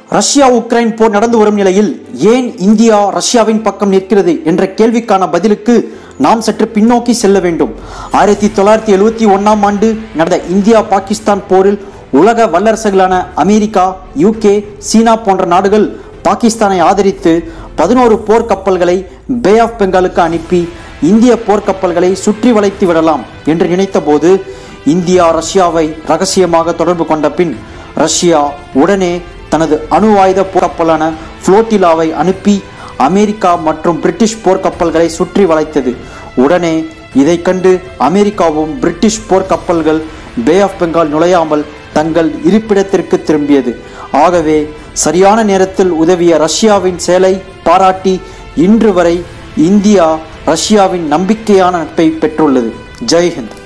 Russia Ukraine போர் நடந்து வரும் நிலையில் ஏன் இந்தியா ரஷ்யாவின் பக்கம் நிற்கிறது என்ற கேள்விக்கான பதிலுக்கு நாம் சற்று பின்னோக்கி செல்ல வேண்டும் ஆயிரத்தி தொள்ளாயிரத்தி எழுவத்தி ஒன்னாம் ஆண்டு நடந்த இந்தியா பாகிஸ்தான் போரில் உலக வல்லரசுகளான அமெரிக்கா யூகே சீனா போன்ற நாடுகள் பாகிஸ்தானை ஆதரித்து பதினோரு போர் கப்பல்களை பே ஆஃப் பெங்காலுக்கு அனுப்பி இந்திய போர்க்கப்பல்களை சுற்றி வளைத்து விடலாம் என்று நினைத்தபோது இந்தியா ரஷ்யாவை ரகசியமாக தொடர்பு கொண்ட பின் ரஷ்யா உடனே தனது அணு ஆயுத போர்க்கப்பலான புளோட்டிலாவை அனுப்பி அமெரிக்கா மற்றும் பிரிட்டிஷ் போர்க்கப்பல்களை சுற்றி வளைத்தது உடனே இதை கண்டு அமெரிக்காவும் பிரிட்டிஷ் போர்க்கப்பல்கள் பே ஆஃப் பெங்கால் நுழையாமல் தங்கள் இருப்பிடத்திற்கு திரும்பியது ஆகவே சரியான நேரத்தில் உதவிய ரஷ்யாவின் செயலை பாராட்டி இன்று வரை இந்தியா ரஷ்யாவின் நம்பிக்கையான நட்பை பெற்றுள்ளது ஜெய்ஹிந்த்